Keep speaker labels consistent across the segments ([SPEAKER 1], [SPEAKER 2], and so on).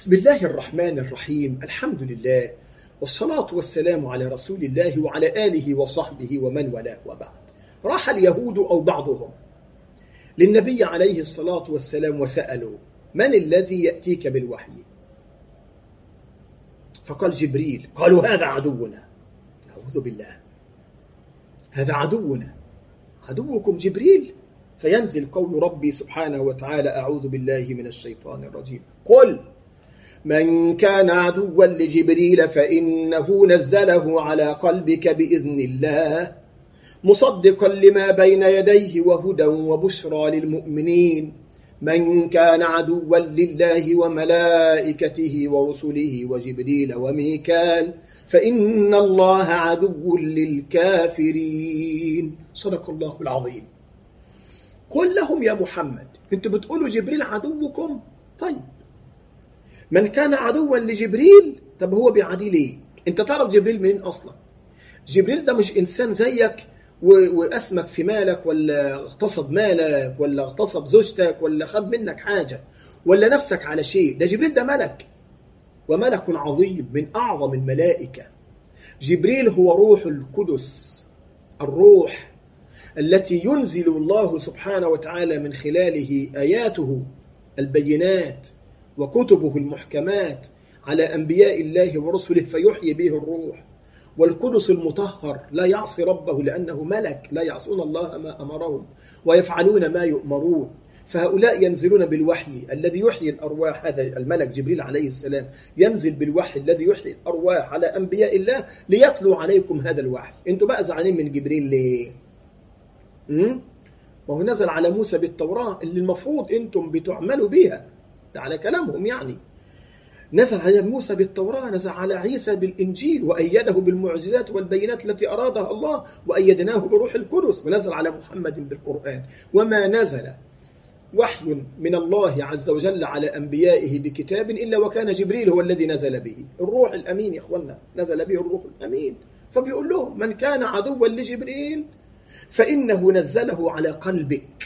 [SPEAKER 1] بسم الله الرحمن الرحيم الحمد لله والصلاة والسلام على رسول الله وعلى آله وصحبه ومن والاه وبعد راح اليهود أو بعضهم للنبي عليه الصلاة والسلام وسألوا من الذي يأتيك بالوحي فقال جبريل قالوا هذا عدونا أعوذ بالله هذا عدونا عدوكم جبريل فينزل قول ربي سبحانه وتعالى أعوذ بالله من الشيطان الرجيم قل من كان عدوا لجبريل فإنه نزله على قلبك بإذن الله مصدقا لما بين يديه وهدى وبشرى للمؤمنين من كان عدوا لله وملائكته ورسله وجبريل وميكال فإن الله عدو للكافرين صدق الله العظيم قل لهم يا محمد انتوا بتقولوا جبريل عدوكم طيب من كان عدوا لجبريل طب هو بيعاديه ليه انت تعرف جبريل منين اصلا جبريل ده مش انسان زيك واسمك في مالك ولا اغتصب مالك ولا اغتصب زوجتك ولا خد منك حاجه ولا نفسك على شيء ده جبريل ده ملك وملك عظيم من اعظم الملائكه جبريل هو روح القدس الروح التي ينزل الله سبحانه وتعالى من خلاله اياته البينات وكتبه المحكمات على انبياء الله ورسله فيحيي به الروح والقدس المطهر لا يعصي ربه لانه ملك لا يعصون الله ما امرهم ويفعلون ما يؤمرون فهؤلاء ينزلون بالوحي الذي يحيي الارواح هذا الملك جبريل عليه السلام ينزل بالوحي الذي يحيي الارواح على انبياء الله ليتلو عليكم هذا الوحي انتوا بقى زعلانين من جبريل ليه امم وهو نزل على موسى بالتوراه اللي المفروض انتم بتعملوا بها ده على كلامهم يعني نزل على موسى بالتوراة نزل على عيسى بالإنجيل وأيده بالمعجزات والبينات التي أرادها الله وأيدناه بروح القدس ونزل على محمد بالقرآن وما نزل وحي من الله عز وجل على أنبيائه بكتاب إلا وكان جبريل هو الذي نزل به الروح الأمين يا إخوانا نزل به الروح الأمين فبيقول لهم من كان عدوا لجبريل فإنه نزله على قلبك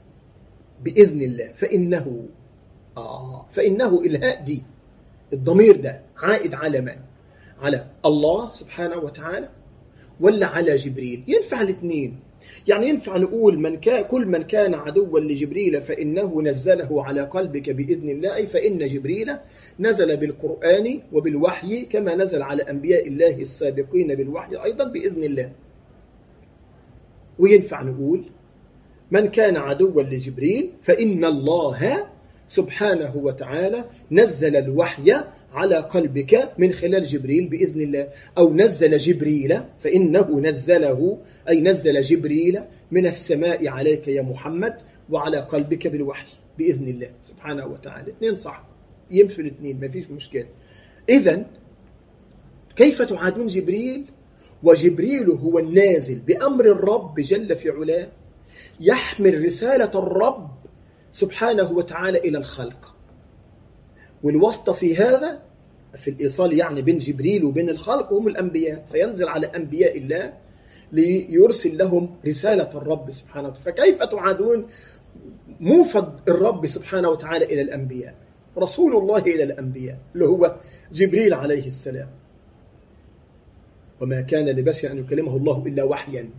[SPEAKER 1] بإذن الله فإنه آه فإنه إلهاء دي الضمير ده عائد على من؟ على الله سبحانه وتعالى ولا على جبريل؟ ينفع الاثنين يعني ينفع نقول من كان كل من كان عدوا لجبريل فإنه نزله على قلبك بإذن الله أي فإن جبريل نزل بالقرآن وبالوحي كما نزل على أنبياء الله السابقين بالوحي أيضا بإذن الله وينفع نقول من كان عدوا لجبريل فإن الله سبحانه وتعالى نزل الوحي على قلبك من خلال جبريل بإذن الله أو نزل جبريل فإنه نزله أي نزل جبريل من السماء عليك يا محمد وعلى قلبك بالوحي بإذن الله سبحانه وتعالى اثنين صح يمشوا الاثنين ما فيش مشكلة إذا كيف تعادون جبريل وجبريل هو النازل بأمر الرب جل في علاه يحمل رسالة الرب سبحانه وتعالى إلى الخلق والواسطة في هذا في الإيصال يعني بين جبريل وبين الخلق هم الأنبياء فينزل على أنبياء الله ليرسل لهم رسالة الرب سبحانه وتعالى فكيف تعادون موفد الرب سبحانه وتعالى إلى الأنبياء رسول الله إلى الأنبياء اللي هو جبريل عليه السلام وما كان لبشر أن يكلمه الله إلا وحيا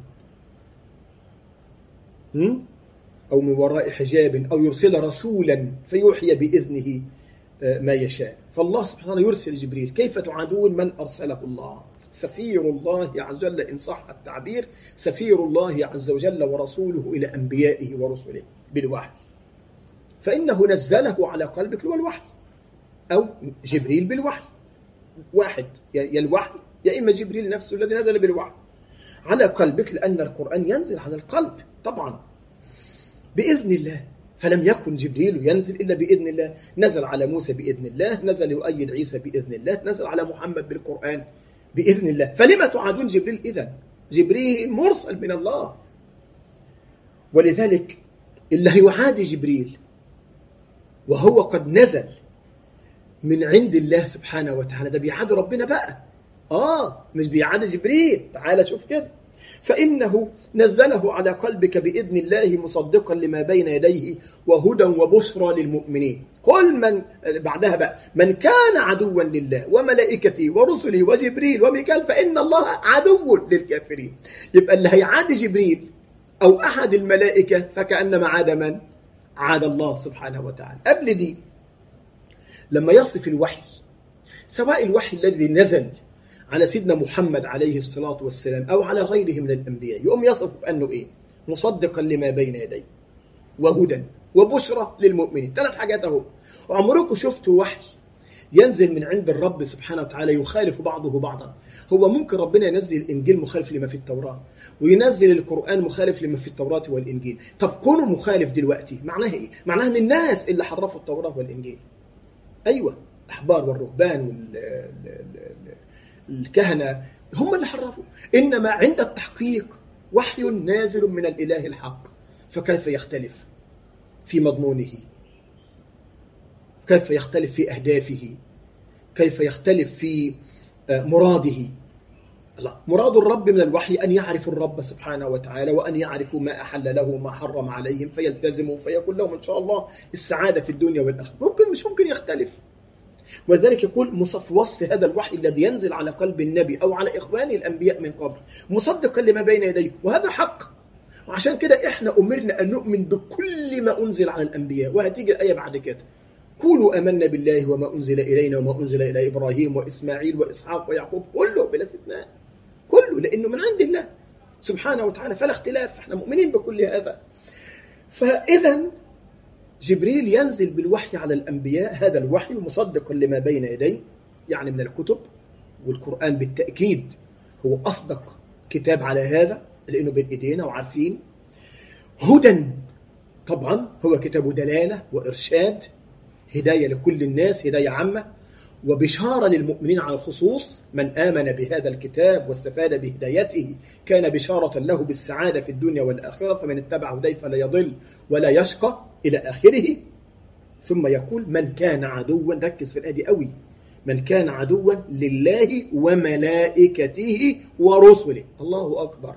[SPEAKER 1] أو من وراء حجاب أو يرسل رسولا فيوحي بإذنه ما يشاء فالله سبحانه وتعالى يرسل جبريل كيف تعادون من أرسله الله سفير الله عز وجل إن صح التعبير سفير الله عز وجل ورسوله إلى أنبيائه ورسله بالوحي فإنه نزله على قلبك هو الوحي أو جبريل بالوحي واحد يا الوحي يا إما جبريل نفسه الذي نزل بالوحي على قلبك لأن القرآن ينزل على القلب طبعا بإذن الله فلم يكن جبريل ينزل إلا بإذن الله نزل على موسى بإذن الله نزل يؤيد عيسى بإذن الله نزل على محمد بالقرآن بإذن الله فلما تعادون جبريل إذن جبريل مرسل من الله ولذلك اللي هيعادي جبريل وهو قد نزل من عند الله سبحانه وتعالى ده بيعادي ربنا بقى آه مش بيعادي جبريل تعال شوف كده فإنه نزله على قلبك بإذن الله مصدقا لما بين يديه وهدى وبشرى للمؤمنين كل من بعدها بقى من كان عدوا لله وملائكته ورسله وجبريل وميكال فإن الله عدو للكافرين يبقى اللي هيعادي جبريل أو أحد الملائكة فكأنما عاد من؟ عاد الله سبحانه وتعالى قبل دي لما يصف الوحي سواء الوحي الذي نزل على سيدنا محمد عليه الصلاة والسلام أو على غيره من الأنبياء يقوم يصف بأنه إيه مصدقا لما بين يديه وهدى وبشرى للمؤمنين ثلاث حاجات اهو عمركم شفتوا وحي ينزل من عند الرب سبحانه وتعالى يخالف بعضه بعضا هو ممكن ربنا ينزل الانجيل مخالف لما في التوراه وينزل القران مخالف لما في التوراه والانجيل طب كونه مخالف دلوقتي معناها ايه معناها ان الناس اللي حرفوا التوراه والانجيل ايوه الاحبار والرهبان والكهنه هم اللي حرفوا انما عند التحقيق وحي نازل من الاله الحق فكيف يختلف في مضمونه كيف يختلف في اهدافه كيف يختلف في مراده لا مراد الرب من الوحي ان يعرفوا الرب سبحانه وتعالى وان يعرفوا ما احل له وما حرم عليهم فيلتزموا فيكون لهم ان شاء الله السعاده في الدنيا والاخره ممكن مش ممكن يختلف ولذلك يقول مصف وصف هذا الوحي الذي ينزل على قلب النبي او على اخوان الانبياء من قبل مصدقا لما بين يديه وهذا حق وعشان كده احنا امرنا ان نؤمن بكل ما انزل على الانبياء وهتيجي الايه بعد كده قولوا امنا بالله وما انزل الينا وما انزل الى ابراهيم واسماعيل واسحاق ويعقوب كله بلا استثناء كله لانه من عند الله سبحانه وتعالى فلا اختلاف احنا مؤمنين بكل هذا فاذا جبريل ينزل بالوحي على الانبياء هذا الوحي مصدقا لما بين يديه يعني من الكتب والقران بالتاكيد هو اصدق كتاب على هذا لانه بين ايدينا وعارفين هدى طبعا هو كتاب دلاله وارشاد هدايه لكل الناس هدايه عامه وبشاره للمؤمنين على الخصوص من امن بهذا الكتاب واستفاد بهدايته كان بشاره له بالسعاده في الدنيا والاخره فمن اتبع هديه فلا يضل ولا يشقى الى اخره ثم يقول من كان عدوا ركز في الايه دي قوي من كان عدوا لله وملائكته ورسله الله اكبر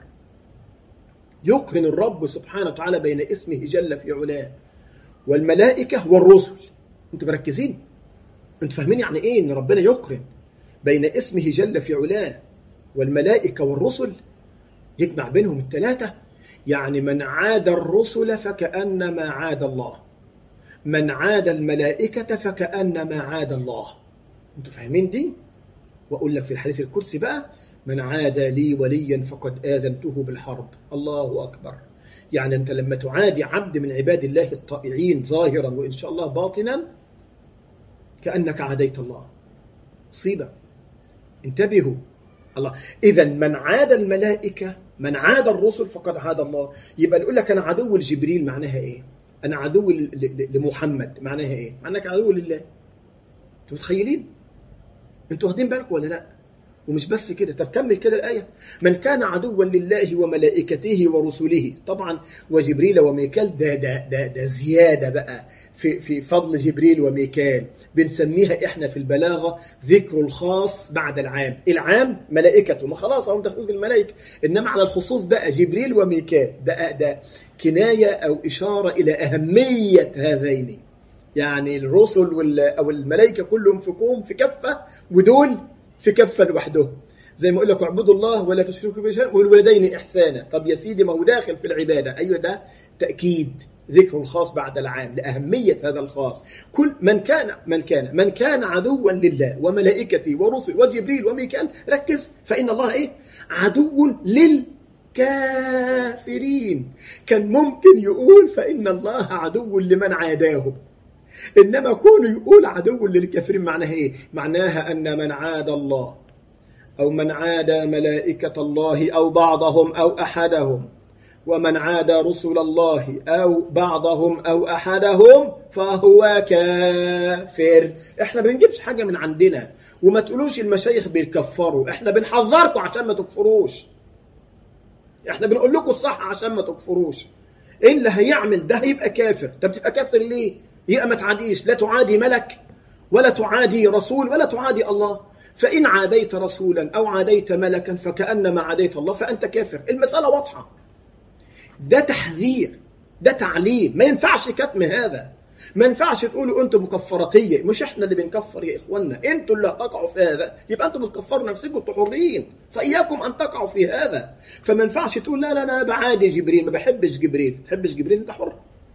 [SPEAKER 1] يقرن الرب سبحانه وتعالى بين اسمه جل في علاه والملائكة والرسل انتوا مركزين انتوا فاهمين يعني ايه ان ربنا يقرن بين اسمه جل في علاه والملائكة والرسل يجمع بينهم الثلاثة يعني من عاد الرسل فكأنما عاد الله من عاد الملائكة فكأنما عاد الله انتوا فاهمين دي واقول لك في الحديث القدسي بقى من عاد لي وليا فقد آذنته بالحرب الله أكبر يعني أنت لما تعادي عبد من عباد الله الطائعين ظاهرا وإن شاء الله باطنا كأنك عاديت الله مصيبة انتبهوا الله إذا من عاد الملائكة من عاد الرسل فقد عاد الله يبقى نقول لك أنا عدو لجبريل معناها إيه أنا عدو لمحمد معناها إيه معناك عدو لله أنتوا متخيلين أنتوا واخدين بالكم ولا لأ ومش بس كده طب كمل كده الآية من كان عدوا لله وملائكته ورسله طبعا وجبريل وميكال ده ده ده, ده زيادة بقى في في فضل جبريل وميكال بنسميها احنا في البلاغة ذكر الخاص بعد العام العام ملائكته ما خلاص هم دخلوا في الملائكة انما على الخصوص بقى جبريل وميكال ده ده كناية او إشارة إلى أهمية هذين يعني الرسل او الملائكة كلهم في كوم في كفة ودول في كفة لوحده زي ما اقول لك اعبدوا الله ولا تشركوا به شيئا والوالدين احسانا طب يا سيدي ما هو داخل في العباده ايوه ده تاكيد ذكر الخاص بعد العام لاهميه هذا الخاص كل من كان من كان من كان عدوا لله وملائكته ورسل وجبريل وميكال ركز فان الله ايه عدو للكافرين كان ممكن يقول فان الله عدو لمن عاداه انما كونه يقول عدو للكافرين معناها ايه معناها ان من عاد الله او من عاد ملائكه الله او بعضهم او احدهم ومن عاد رسل الله او بعضهم او احدهم فهو كافر احنا بنجيبش حاجه من عندنا وما تقولوش المشايخ بيكفروا احنا بنحذركم عشان ما تكفروش احنا بنقول لكم الصح عشان ما تكفروش ايه اللي هيعمل ده هيبقى كافر طب تبقى كافر ليه يبقى ما تعاديش لا تعادي ملك ولا تعادي رسول ولا تعادي الله فإن عاديت رسولا أو عاديت ملكا فكأنما عاديت الله فأنت كافر المسألة واضحة ده تحذير ده تعليم ما ينفعش كتم هذا ما ينفعش تقولوا انتوا مكفراتيه مش احنا اللي بنكفر يا اخوانا انتوا اللي هتقعوا في هذا يبقى انتوا بتكفروا نفسكم انتوا حرين فاياكم ان تقعوا في هذا فما ينفعش تقول لا لا لا بعادي جبريل ما بحبش جبريل ما بحبش جبريل انت حر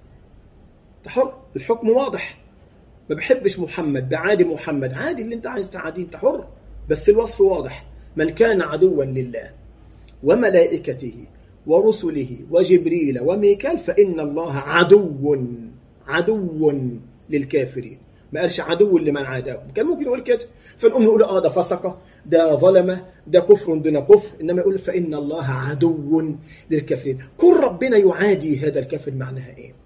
[SPEAKER 1] انت حر الحكم واضح ما بحبش محمد بعادي محمد عادي اللي انت عايز تعاديه انت حر بس الوصف واضح من كان عدوا لله وملائكته ورسله وجبريل وميكال فإن الله عدو عدو للكافرين ما قالش عدو لمن عاداهم كان ممكن يقول كده فنقوم نقول اه ده فسقه ده ظلمه ده كفر دون كفر انما يقول فان الله عدو للكافرين كل ربنا يعادي هذا الكافر معناها ايه؟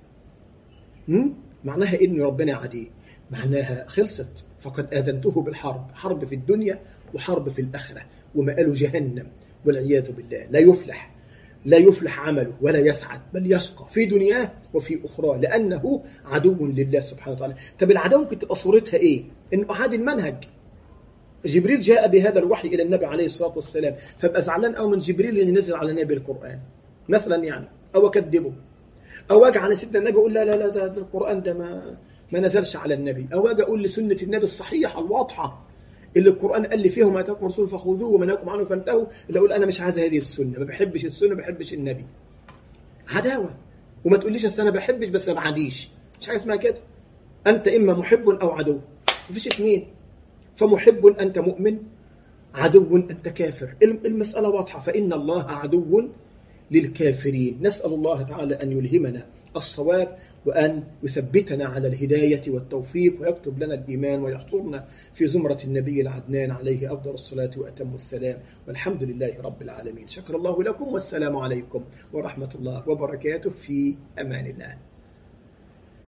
[SPEAKER 1] هم؟ معناها ان ربنا يعاديه معناها خلصت فقد اذنته بالحرب حرب في الدنيا وحرب في الاخره ومآل جهنم والعياذ بالله لا يفلح لا يفلح عمله ولا يسعد بل يشقى في دنياه وفي أخرى لأنه عدو لله سبحانه وتعالى طب العداوة ممكن تبقى صورتها إيه؟ إنه أعاد المنهج جبريل جاء بهذا الوحي إلى النبي عليه الصلاة والسلام فابقى زعلان أو من جبريل اللي نزل على النبي القرآن مثلا يعني أو أكذبه أو أجي على سيدنا النبي أقول لا لا لا ده, ده القرآن ده ما ما نزلش على النبي أو أجي أقول لسنة النبي الصحيحة الواضحة اللي القرآن قال لي فيهم ما اتاكم رسول فخذوه وما نهاكم عنه فانتهوا اللي اقول انا مش عايز هذه السنه ما بحبش السنه ما بحبش النبي عداوه وما تقوليش اصل انا بحبش بس ما بعديش مش حاجه اسمها كده انت اما محب او عدو مفيش اثنين فمحب انت مؤمن عدو انت كافر المساله واضحه فان الله عدو للكافرين نسال الله تعالى ان يلهمنا الصواب وأن يثبتنا على الهداية والتوفيق ويكتب لنا الإيمان ويحصرنا في زمرة النبي العدنان عليه أفضل الصلاة وأتم السلام والحمد لله رب العالمين شكر الله لكم والسلام عليكم ورحمة الله وبركاته في أمان الله